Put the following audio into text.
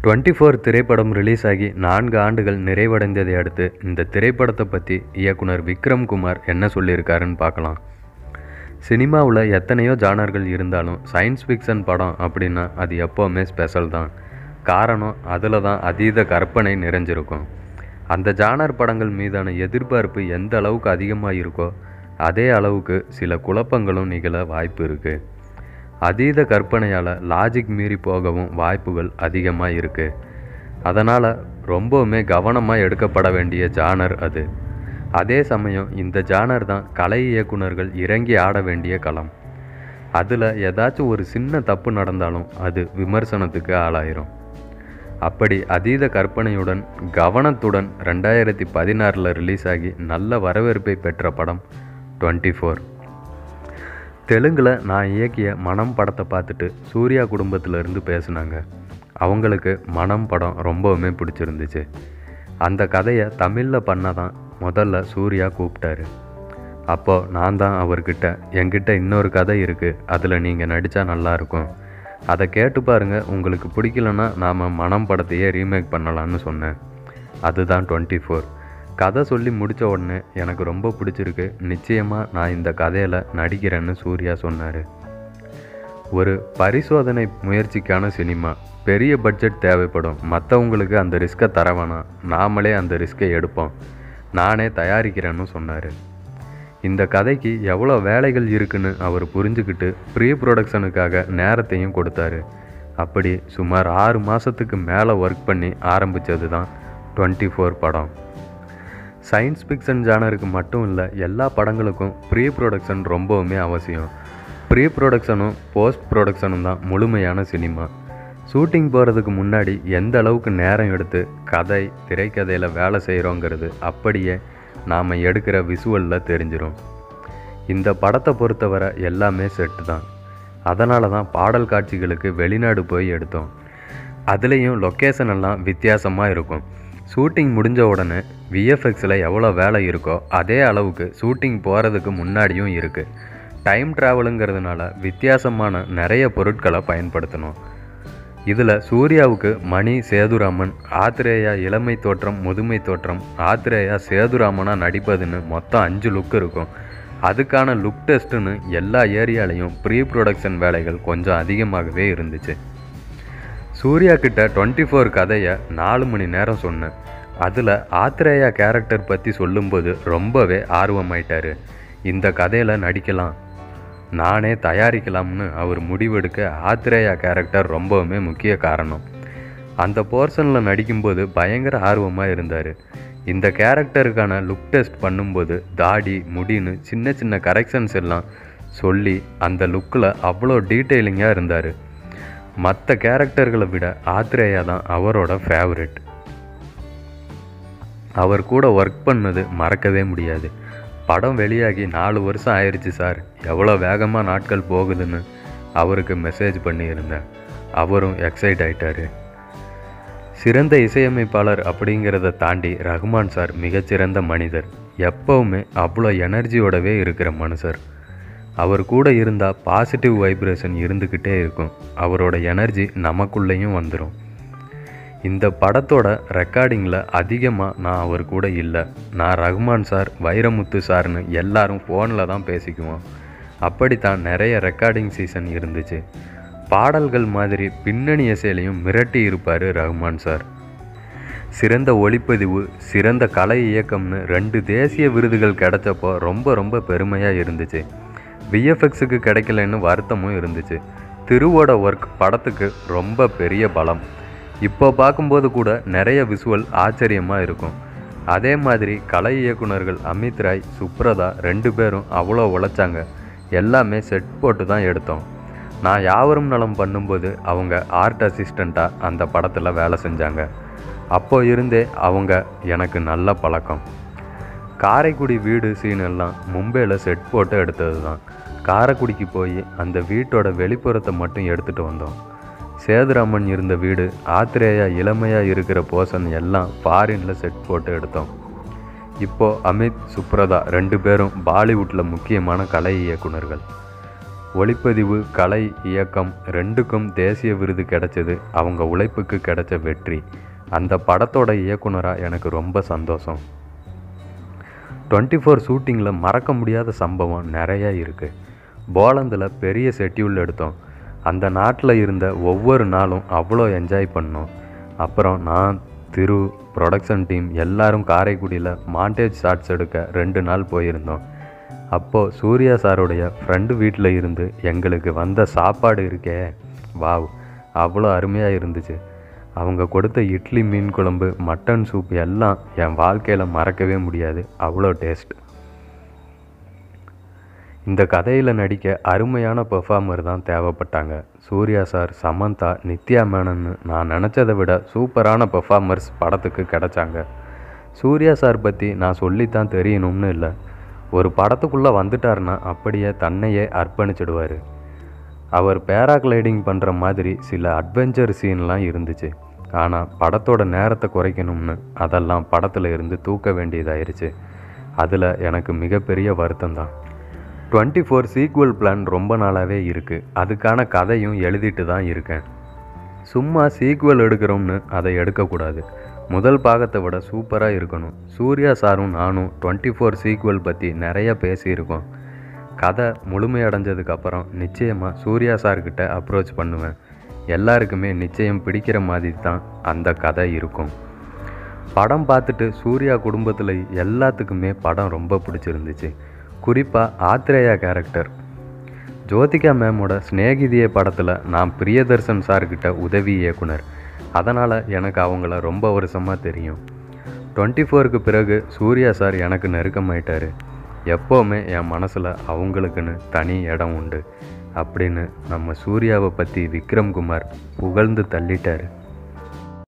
twenty four திரைப்படம் release ஆகி நான்கு ஆண்டுகள் நிறைவடைந்ததை அடுத்து இந்த திரைப்படத்தை பற்றி இயக்குனர் விக்ரம் குமார் என்ன சொல்லியிருக்காருன்னு பார்க்கலாம் சினிமாவில் எத்தனையோ ஜானர்கள் இருந்தாலும் சயின்ஸ் ஃபிக்ஷன் படம் அப்படின்னா அது எப்போவுமே ஸ்பெஷல் தான் காரணம் அதில் தான் அதீத கற்பனை நிறைஞ்சிருக்கும் அந்த ஜானர் படங்கள் மீதான எதிர்பார்ப்பு எந்த அளவுக்கு அதிகமாக இருக்கோ அதே அளவுக்கு சில குழப்பங்களும் நிகழ வாய்ப்பு இருக்குது அதீத கற்பனையால் லாஜிக் மீறி போகவும் வாய்ப்புகள் அதிகமாக இருக்குது அதனால் ரொம்பவுமே கவனமாக எடுக்கப்பட வேண்டிய ஜானர் அது அதே சமயம் இந்த ஜானர் தான் கலை இயக்குனர்கள் இறங்கி ஆட வேண்டிய களம் அதில் ஏதாச்சும் ஒரு சின்ன தப்பு நடந்தாலும் அது விமர்சனத்துக்கு ஆளாயிரும் அப்படி அதீத கற்பனையுடன் கவனத்துடன் ரெண்டாயிரத்தி பதினாறில் ரிலீஸ் ஆகி நல்ல வரவேற்பை பெற்ற படம் டுவெண்ட்டி ஃபோர் தெலுங்கில் நான் இயக்கிய மனம் படத்தை பார்த்துட்டு சூர்யா குடும்பத்திலேருந்து பேசுனாங்க அவங்களுக்கு மனம் படம் ரொம்பவுமே பிடிச்சிருந்துச்சு அந்த கதையை தமிழில் பண்ண தான் முதல்ல சூர்யா கூப்பிட்டாரு அப்போது நான் தான் அவர்கிட்ட என்கிட்ட இன்னொரு கதை இருக்குது அதில் நீங்கள் நடித்தா நல்லாயிருக்கும் அதை கேட்டு பாருங்கள் உங்களுக்கு பிடிக்கலன்னா நாம் மனம் படத்தையே ரீமேக் பண்ணலான்னு சொன்னேன் அதுதான் டுவெண்ட்டி ஃபோர் கதை சொல்லி முடித்த உடனே எனக்கு ரொம்ப பிடிச்சிருக்கு நிச்சயமாக நான் இந்த கதையில் நடிக்கிறேன்னு சூர்யா சொன்னார் ஒரு பரிசோதனை முயற்சிக்கான சினிமா பெரிய பட்ஜெட் தேவைப்படும் மற்றவங்களுக்கு அந்த ரிஸ்க்கை தர வேணாம் நாமளே அந்த ரிஸ்க்கை எடுப்போம் நானே தயாரிக்கிறேன்னு சொன்னார் இந்த கதைக்கு எவ்வளோ வேலைகள் இருக்குன்னு அவர் புரிஞ்சுக்கிட்டு ப்ரீ ப்ரொடக்ஷனுக்காக நேரத்தையும் கொடுத்தாரு அப்படி சுமார் ஆறு மாதத்துக்கு மேலே ஒர்க் பண்ணி ஆரம்பித்தது தான் டுவெண்ட்டி ஃபோர் படம் சயின்ஸ் ஃபிக்ஷன் ஜானருக்கு மட்டும் இல்லை எல்லா படங்களுக்கும் ப்ரீ ப்ரொடக்ஷன் ரொம்பவுமே அவசியம் ப்ரீ ப்ரொடக்ஷனும் போஸ்ட் ப்ரொடக்ஷனும் தான் முழுமையான சினிமா ஷூட்டிங் போகிறதுக்கு முன்னாடி எந்த அளவுக்கு நேரம் எடுத்து கதை திரைக்கதையில் வேலை செய்கிறோங்கிறது அப்படியே நாம் எடுக்கிற விஷுவலில் தெரிஞ்சிடும் இந்த படத்தை பொறுத்தவரை எல்லாமே செட்டு தான் அதனால தான் பாடல் காட்சிகளுக்கு வெளிநாடு போய் எடுத்தோம் அதுலேயும் லொக்கேஷன் எல்லாம் வித்தியாசமாக இருக்கும் ஷூட்டிங் முடிஞ்ச உடனே விஎஃப்எக்ஸில் எவ்வளோ வேலை இருக்கோ அதே அளவுக்கு ஷூட்டிங் போகிறதுக்கு முன்னாடியும் இருக்குது டைம் ட்ராவலுங்கிறதுனால வித்தியாசமான நிறைய பொருட்களை பயன்படுத்தணும் இதில் சூர்யாவுக்கு மணி சேதுராமன் ஆத்திரேயா இளமை தோற்றம் முதுமை தோற்றம் ஆத்திரேயா சேதுராமனாக நடிப்பதுன்னு மொத்தம் அஞ்சு லுக் இருக்கும் அதுக்கான லுக் டெஸ்ட்டுன்னு எல்லா ஏரியாலையும் ப்ரீ ப்ரொடக்ஷன் வேலைகள் கொஞ்சம் அதிகமாகவே இருந்துச்சு சூர்யா கிட்ட டுவெண்ட்டி ஃபோர் கதையை நாலு மணி நேரம் சொன்னேன் அதில் ஆத்திரேயா கேரக்டர் பற்றி சொல்லும்போது ரொம்பவே ஆர்வமாயிட்டாரு இந்த கதையில் நடிக்கலாம் நானே தயாரிக்கலாம்னு அவர் முடிவெடுக்க ஆத்திரேயா கேரக்டர் ரொம்பவுமே முக்கிய காரணம் அந்த போர்ஷனில் நடிக்கும்போது பயங்கர ஆர்வமாக இருந்தார் இந்த கேரக்டருக்கான லுக் டெஸ்ட் பண்ணும்போது தாடி முடின்னு சின்ன சின்ன கரெக்ஷன்ஸ் எல்லாம் சொல்லி அந்த லுக்கில் அவ்வளோ டீட்டெயிலிங்காக இருந்தார் மற்ற கேரக்டர்களை விட ஆத்ரேயா தான் அவரோட ஃபேவரெட் அவர் கூட ஒர்க் பண்ணது மறக்கவே முடியாது படம் வெளியாகி நாலு வருஷம் ஆயிடுச்சு சார் எவ்வளோ வேகமாக நாட்கள் போகுதுன்னு அவருக்கு மெசேஜ் பண்ணியிருந்தேன் அவரும் எக்ஸைட் ஆயிட்டாரு சிறந்த இசையமைப்பாளர் அப்படிங்கிறத தாண்டி ரஹ்மான் சார் மிகச்சிறந்த மனிதர் எப்பவுமே அவ்வளோ எனர்ஜியோடவே இருக்கிற மனுஷர் அவர் கூட இருந்தால் பாசிட்டிவ் வைப்ரேஷன் இருந்துக்கிட்டே இருக்கும் அவரோட எனர்ஜி நமக்குள்ளேயும் வந்துடும் இந்த படத்தோட ரெக்கார்டிங்கில் அதிகமாக நான் அவர் கூட இல்லை நான் ரஹ்மான் சார் வைரமுத்து சார்னு எல்லாரும் ஃபோனில் தான் பேசிக்குவோம் அப்படித்தான் நிறைய ரெக்கார்டிங் சீசன் இருந்துச்சு பாடல்கள் மாதிரி பின்னணி இசையிலையும் மிரட்டி இருப்பார் ரஹ்மான் சார் சிறந்த ஒளிப்பதிவு சிறந்த கலை இயக்கம்னு ரெண்டு தேசிய விருதுகள் கிடைச்சப்போ ரொம்ப ரொம்ப பெருமையாக இருந்துச்சு விஎஃப்எக்ஸுக்கு கிடைக்கலன்னு வருத்தமும் இருந்துச்சு திருவோட ஒர்க் படத்துக்கு ரொம்ப பெரிய பலம் இப்போ பார்க்கும்போது கூட நிறைய விஷுவல் ஆச்சரியமாக இருக்கும் அதே மாதிரி கலை இயக்குனர்கள் அமித் ராய் சுப்ரதா ரெண்டு பேரும் அவ்வளோ உழைச்சாங்க எல்லாமே செட் போட்டு தான் எடுத்தோம் நான் யாவரும் நலம் பண்ணும்போது அவங்க ஆர்ட் அசிஸ்டண்ட்டாக அந்த படத்தில் வேலை செஞ்சாங்க அப்போ இருந்தே அவங்க எனக்கு நல்ல பழக்கம் காரைக்குடி வீடு சீன் எல்லாம் மும்பையில் செட் போட்டு எடுத்தது தான் காரைக்குடிக்கு போய் அந்த வீட்டோட வெளிப்புறத்தை மட்டும் எடுத்துகிட்டு வந்தோம் சேதுராமன் இருந்த வீடு ஆத்திரேயா இளமையாக இருக்கிற போர்ஷன் எல்லாம் ஃபாரினில் செட் போட்டு எடுத்தோம் இப்போது அமித் சுப்ரதா ரெண்டு பேரும் பாலிவுட்டில் முக்கியமான கலை இயக்குனர்கள் ஒளிப்பதிவு கலை இயக்கம் ரெண்டுக்கும் தேசிய விருது கிடைச்சது அவங்க உழைப்புக்கு கிடைச்ச வெற்றி அந்த படத்தோட இயக்குனராக எனக்கு ரொம்ப சந்தோஷம் டுவெண்ட்டி ஃபோர் ஷூட்டிங்கில் மறக்க முடியாத சம்பவம் நிறையா இருக்குது போலந்தில் பெரிய ஷெட்யூல் எடுத்தோம் அந்த நாட்டில் இருந்த ஒவ்வொரு நாளும் அவ்வளோ என்ஜாய் பண்ணோம் அப்புறம் நான் திரு ப்ரொடக்ஷன் டீம் எல்லாரும் காரைக்குடியில் மாண்டேஜ் ஷாட்ஸ் எடுக்க ரெண்டு நாள் போயிருந்தோம் அப்போது சூர்யா சாருடைய ஃப்ரெண்டு வீட்டில் இருந்து எங்களுக்கு வந்த சாப்பாடு இருக்கே வாவ் அவ்வளோ அருமையாக இருந்துச்சு அவங்க கொடுத்த இட்லி மீன் குழம்பு மட்டன் சூப் எல்லாம் என் வாழ்க்கையில் மறக்கவே முடியாது அவ்வளோ டேஸ்ட் இந்த கதையில் நடிக்க அருமையான பெர்ஃபார்மர் தான் தேவைப்பட்டாங்க சூர்யா சார் சமந்தா நித்யா மேனன்னு நான் நினச்சதை விட சூப்பரான பெர்ஃபார்மர்ஸ் படத்துக்கு கிடைச்சாங்க சூர்யா சார் பற்றி நான் சொல்லித்தான் தெரியணும்னு இல்லை ஒரு படத்துக்குள்ளே வந்துட்டார்னா அப்படியே தன்னையே அர்ப்பணிச்சிடுவார் அவர் பேராகிளைடிங் பண்ணுற மாதிரி சில அட்வென்ச்சர் சீன்லாம் இருந்துச்சு ஆனால் படத்தோட நேரத்தை குறைக்கணும்னு அதெல்லாம் படத்தில் இருந்து தூக்க வேண்டியதாயிருச்சு அதில் எனக்கு மிகப்பெரிய வருத்தம் தான் டுவெண்ட்டி ஃபோர் சீக்குவல் பிளான் ரொம்ப நாளாகவே இருக்குது அதுக்கான கதையும் எழுதிட்டு தான் இருக்கேன் சும்மா சீக்குவல் எடுக்கிறோம்னு அதை எடுக்கக்கூடாது முதல் பாகத்தை விட சூப்பராக இருக்கணும் சூர்யா சாரும் நானும் டுவெண்ட்டி ஃபோர் சீக்குவல் பற்றி நிறைய பேசியிருக்கோம் கதை முழுமையடைஞ்சதுக்கப்புறம் நிச்சயமாக சூர்யா சார்கிட்ட அப்ரோச் பண்ணுவேன் எல்லாருக்குமே நிச்சயம் பிடிக்கிற மாதிரி தான் அந்த கதை இருக்கும் படம் பார்த்துட்டு சூர்யா குடும்பத்தில் எல்லாத்துக்குமே படம் ரொம்ப பிடிச்சிருந்துச்சு குறிப்பாக ஆத்ரேயா கேரக்டர் ஜோதிகா மேமோட ஸ்நேகிதிய படத்தில் நான் பிரியதர்சன் சார்கிட்ட உதவி இயக்குனர் அதனால் எனக்கு அவங்கள ரொம்ப வருஷமாக தெரியும் டுவெண்ட்டி ஃபோருக்கு பிறகு சூர்யா சார் எனக்கு நெருக்கமாயிட்டார் எப்போவுமே என் மனசில் அவங்களுக்குன்னு தனி இடம் உண்டு அப்படின்னு நம்ம சூர்யாவை பற்றி விக்ரம் குமார் புகழ்ந்து தள்ளிட்டார்